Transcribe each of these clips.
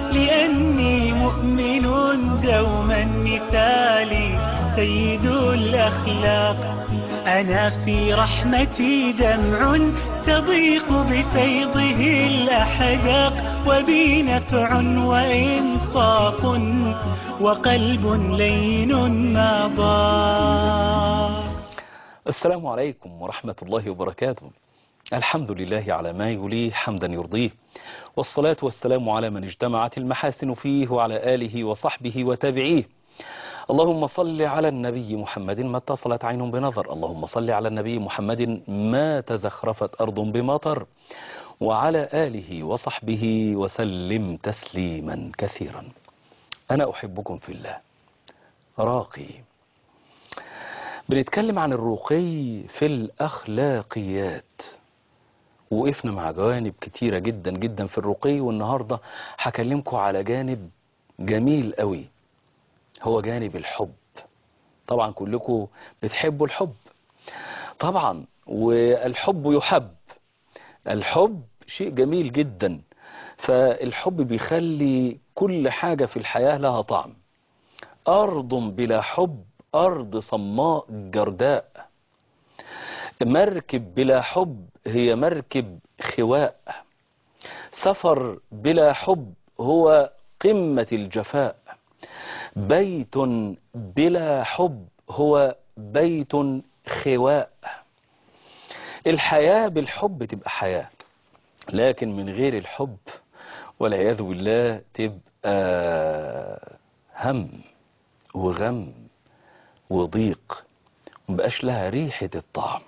لأني مؤمن دوما مثالي سيد الأخلاق أنا في رحمتي دمع تضيق بفيضه الأحداق وبي نفع وإنصاف وقلب لين ما ضاق السلام عليكم ورحمة الله وبركاته الحمد لله على ما يليه حمدا يرضيه والصلاة والسلام على من اجتمعت المحاسن فيه وعلى آله وصحبه وتابعيه اللهم صل على النبي محمد ما اتصلت عين بنظر اللهم صل على النبي محمد ما تزخرفت أرض بمطر وعلى آله وصحبه وسلم تسليما كثيرا أنا أحبكم في الله راقي بنتكلم عن الرقي في الأخلاقيات وقفنا مع جوانب كتيرة جدا جدا في الرقي والنهاردة هكلمكم على جانب جميل قوي هو جانب الحب طبعا كلكم بتحبوا الحب طبعا والحب يحب الحب شيء جميل جدا فالحب بيخلي كل حاجة في الحياة لها طعم أرض بلا حب أرض صماء جرداء مركب بلا حب هي مركب خواء سفر بلا حب هو قمة الجفاء بيت بلا حب هو بيت خواء الحياة بالحب تبقى حياة لكن من غير الحب والعياذ بالله تبقى هم وغم وضيق مبقاش لها ريحة الطعم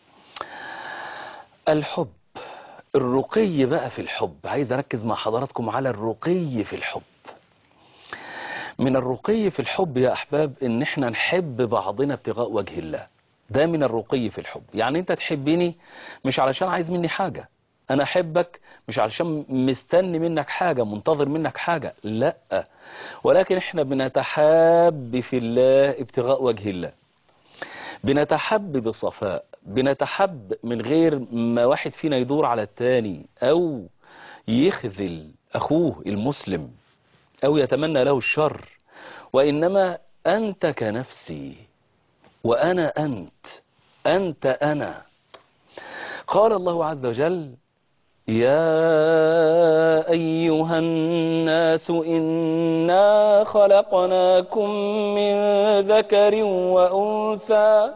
الحب الرقي بقى في الحب عايز أركز مع حضراتكم على الرقي في الحب من الرقي في الحب يا أحباب إن احنا نحب بعضنا ابتغاء وجه الله ده من الرقي في الحب يعني انت تحبني مش علشان عايز مني حاجة انا احبك مش علشان مستني منك حاجة منتظر منك حاجة لا ولكن احنا بنتحاب في الله ابتغاء وجه الله بنتحب بصفاء بنتحب من غير ما واحد فينا يدور على التاني او يخذل اخوه المسلم او يتمنى له الشر وانما انت كنفسي وانا انت انت انا قال الله عز وجل يا أيها الناس إنا خلقناكم من ذكر وأنثى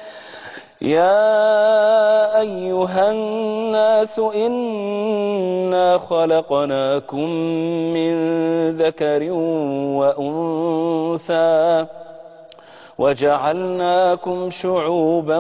يا أيها الناس إنا خلقناكم من ذكر وأنثى وجعلناكم شعوبا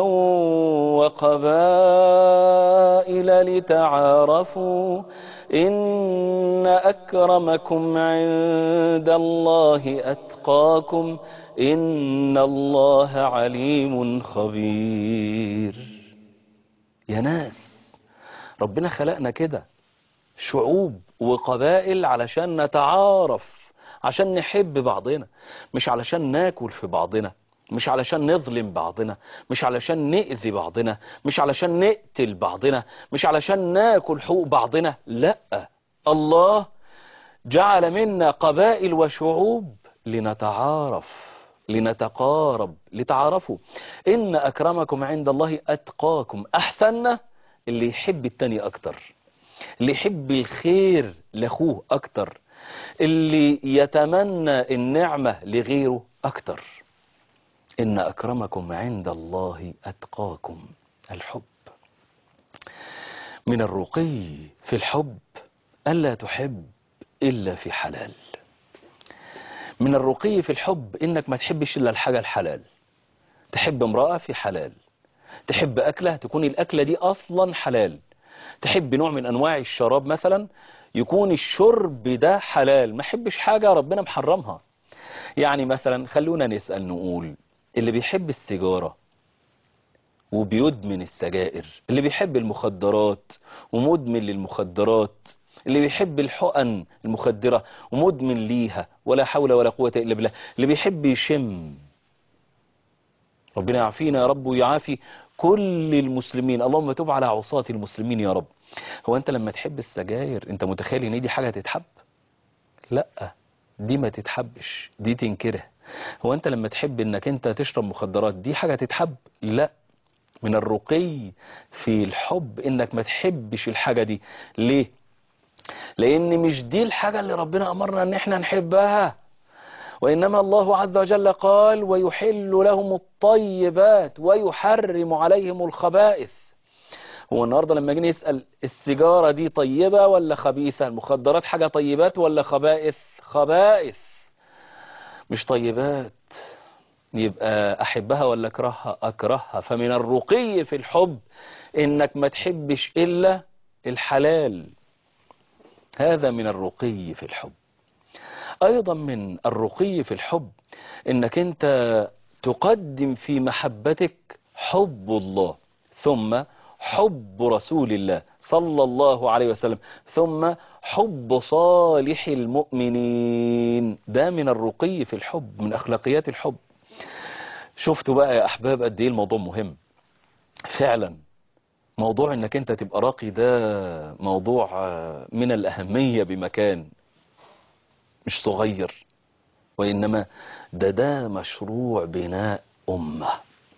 وقبائل لتعارفوا إن أكرمكم عند الله أتقاكم إن الله عليم خبير يا ناس ربنا خلقنا كده شعوب وقبائل علشان نتعارف عشان نحب بعضنا مش علشان ناكل في بعضنا مش علشان نظلم بعضنا مش علشان نأذي بعضنا مش علشان نقتل بعضنا مش علشان ناكل حقوق بعضنا لا الله جعل منا قبائل وشعوب لنتعارف لنتقارب لتعارفوا إن أكرمكم عند الله أتقاكم أحسن اللي يحب التاني أكتر اللي يحب الخير لأخوه أكتر اللي يتمنى النعمة لغيره أكتر إن أكرمكم عند الله أتقاكم الحب من الرقي في الحب ألا تحب إلا في حلال من الرقي في الحب إنك ما تحبش إلا الحاجة الحلال تحب امرأة في حلال تحب أكلة تكون الأكلة دي أصلا حلال تحب نوع من أنواع الشراب مثلا يكون الشرب ده حلال ما حبش حاجة ربنا محرمها يعني مثلا خلونا نسأل نقول اللي بيحب السيجارة وبيدمن السجائر اللي بيحب المخدرات ومدمن للمخدرات اللي بيحب الحقن المخدرة ومدمن ليها ولا حول ولا قوة إلا بالله اللي بيحب يشم ربنا يعافينا يا رب ويعافي كل المسلمين اللهم تب على عصاة المسلمين يا رب هو انت لما تحب السجاير انت متخيل ان دي حاجة تتحب لا دي ما تتحبش دي تنكره هو انت لما تحب انك انت تشرب مخدرات دي حاجة تتحب لا من الرقي في الحب انك ما تحبش الحاجة دي ليه لان مش دي الحاجة اللي ربنا امرنا ان احنا نحبها وإنما الله عز وجل قال ويحل لهم الطيبات ويحرم عليهم الخبائث هو النهاردة لما جينا يسأل السيجارة دي طيبة ولا خبيثة المخدرات حاجة طيبات ولا خبائث خبائث مش طيبات يبقى أحبها ولا أكرهها أكرهها فمن الرقي في الحب إنك ما تحبش إلا الحلال هذا من الرقي في الحب أيضا من الرقي في الحب إنك أنت تقدم في محبتك حب الله ثم حب رسول الله صلى الله عليه وسلم ثم حب صالح المؤمنين ده من الرقي في الحب من أخلاقيات الحب شفتوا بقى يا أحباب قد إيه الموضوع مهم فعلا موضوع انك انت تبقى راقي ده موضوع من الأهمية بمكان مش صغير وإنما ده ده مشروع بناء أمة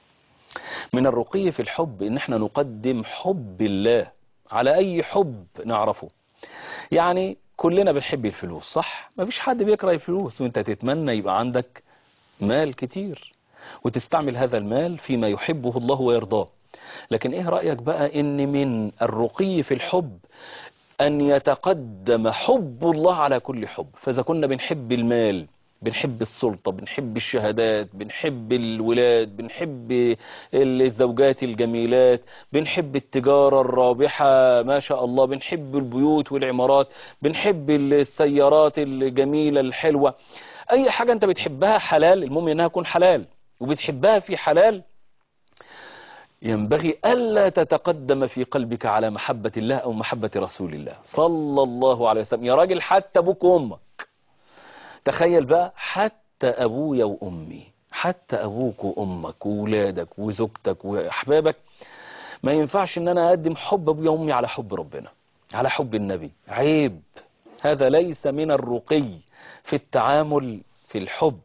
من الرقي في الحب إن احنا نقدم حب الله على أي حب نعرفه يعني كلنا بنحب الفلوس صح ما فيش حد بيكره الفلوس وانت تتمنى يبقى عندك مال كتير وتستعمل هذا المال فيما يحبه الله ويرضاه لكن ايه رأيك بقى ان من الرقي في الحب أن يتقدم حب الله على كل حب فإذا كنا بنحب المال بنحب السلطة بنحب الشهادات بنحب الولاد بنحب الزوجات الجميلات بنحب التجارة الرابحة ما شاء الله بنحب البيوت والعمارات بنحب السيارات الجميلة الحلوة أي حاجة أنت بتحبها حلال المهم أنها تكون حلال وبتحبها في حلال ينبغي ألا تتقدم في قلبك على محبة الله أو محبة رسول الله صلى الله عليه وسلم يا راجل حتى أبوك وأمك تخيل بقى حتى أبويا وأمي حتى أبوك وأمك وولادك وزوجتك وأحبابك ما ينفعش أن أنا أقدم حب أبويا وأمي على حب ربنا على حب النبي عيب هذا ليس من الرقي في التعامل في الحب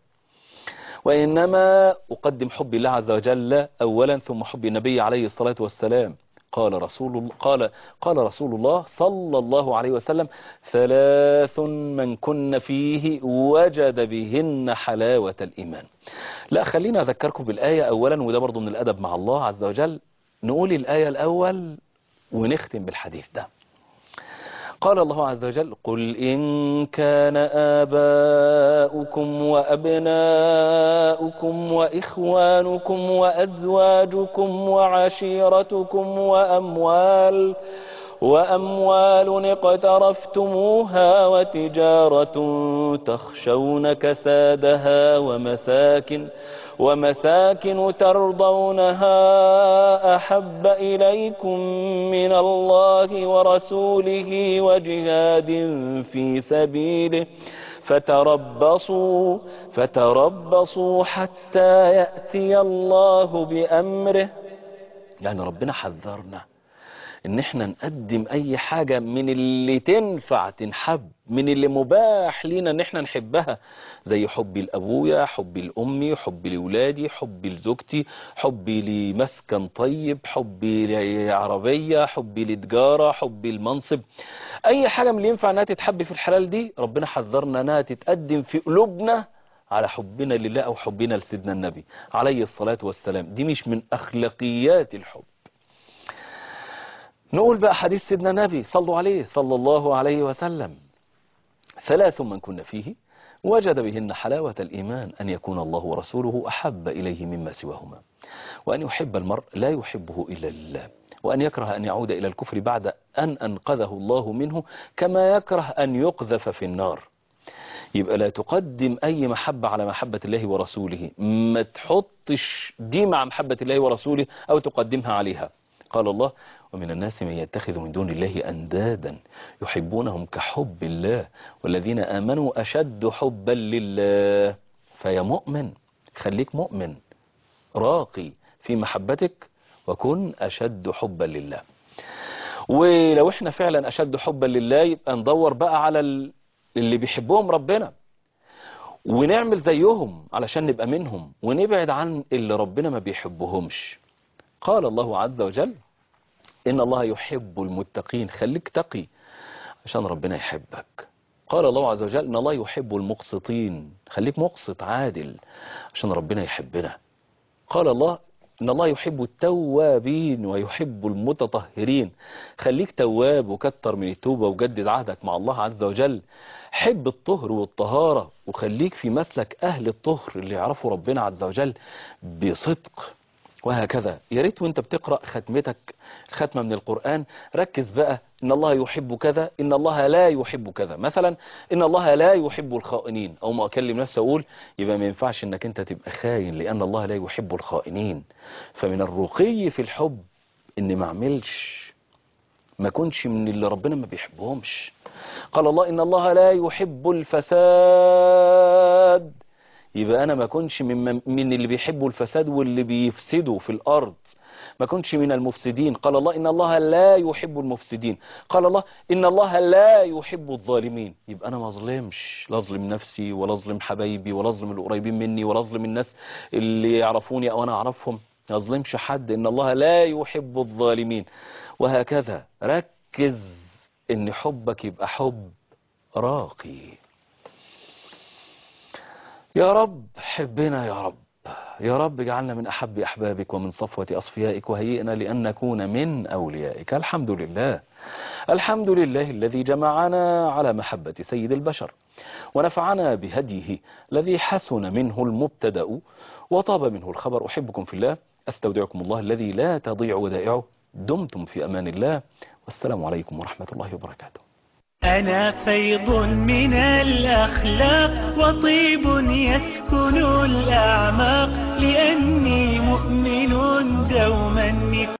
وإنما أقدم حب الله عز وجل أولا ثم حب النبي عليه الصلاة والسلام قال رسول قال قال رسول الله صلى الله عليه وسلم ثلاث من كن فيه وجد بهن حلاوة الإيمان لا خلينا أذكركم بالآية أولا وده برضو من الأدب مع الله عز وجل نقول الآية الأول ونختم بالحديث ده قال الله عز وجل قل إن كان آباؤكم وأبناؤكم وإخوانكم وأزواجكم وعشيرتكم وأموال وأموال اقترفتموها وتجارة تخشون كسادها ومساكن ومساكن ترضونها أحب إليكم من الله ورسوله وجهاد في سبيله فتربصوا فتربصوا حتى يأتي الله بأمره يعني ربنا حذرنا ان احنا نقدم اي حاجة من اللي تنفع تنحب من اللي مباح لينا ان احنا نحبها زي حبي لابويا حبي لامي حبي لاولادي حبي لزوجتي حبي لمسكن طيب حبي لعربية حبي لتجارة حبي المنصب اي حاجة من اللي ينفع انها تتحب في الحلال دي ربنا حذرنا انها تتقدم في قلوبنا على حبنا لله او حبنا لسيدنا النبي عليه الصلاة والسلام دي مش من اخلاقيات الحب نقول بقى حديث سيدنا النبي صلوا عليه صلى الله عليه وسلم ثلاث من كنا فيه وجد بهن حلاوة الإيمان أن يكون الله ورسوله أحب إليه مما سواهما وأن يحب المرء لا يحبه إلا لله وأن يكره أن يعود إلى الكفر بعد أن أنقذه الله منه كما يكره أن يقذف في النار يبقى لا تقدم أي محبة على محبة الله ورسوله ما تحطش دي مع محبة الله ورسوله أو تقدمها عليها قال الله ومن الناس من يتخذ من دون الله أندادا يحبونهم كحب الله والذين آمنوا أشد حبا لله فيا مؤمن خليك مؤمن راقي في محبتك وكن أشد حبا لله ولو احنا فعلا أشد حبا لله يبقى ندور بقى على اللي بيحبهم ربنا ونعمل زيهم علشان نبقى منهم ونبعد عن اللي ربنا ما بيحبهمش قال الله عز وجل إن الله يحب المتقين خليك تقي عشان ربنا يحبك قال الله عز وجل إن الله يحب المقسطين خليك مقسط عادل عشان ربنا يحبنا قال الله إن الله يحب التوابين ويحب المتطهرين خليك تواب وكتر من التوبة وجدد عهدك مع الله عز وجل حب الطهر والطهارة وخليك في مسلك أهل الطهر اللي يعرفوا ربنا عز وجل بصدق وهكذا يا ريت وانت بتقرأ ختمتك ختمة من القرآن ركز بقى إن الله يحب كذا إن الله لا يحب كذا مثلا إن الله لا يحب الخائنين أو ما أكلم نفسي أقول يبقى ما ينفعش إنك أنت تبقى خاين لأن الله لا يحب الخائنين فمن الرقي في الحب إن ما أعملش ما كنش من اللي ربنا ما بيحبهمش قال الله إن الله لا يحب الفساد يبقى أنا ما كنش من, من اللي بيحبوا الفساد واللي بيفسدوا في الأرض ما كنش من المفسدين قال الله إن الله لا يحب المفسدين قال الله إن الله لا يحب الظالمين يبقى أنا ما أظلمش لا أظلم نفسي ولا أظلم حبايبي ولا أظلم القريبين مني ولا أظلم الناس اللي يعرفوني أو أنا أعرفهم ما أظلمش حد إن الله لا يحب الظالمين وهكذا ركز إن حبك يبقى حب راقي يا رب حبنا يا رب يا رب اجعلنا من أحب أحبابك ومن صفوة أصفيائك وهيئنا لأن نكون من أوليائك الحمد لله الحمد لله الذي جمعنا على محبة سيد البشر ونفعنا بهديه الذي حسن منه المبتدأ وطاب منه الخبر أحبكم في الله أستودعكم الله الذي لا تضيع ودائعه دمتم في أمان الله والسلام عليكم ورحمة الله وبركاته أنا فيض من الأخلاق وطيب يسكن الأعماق لأني مؤمن دوما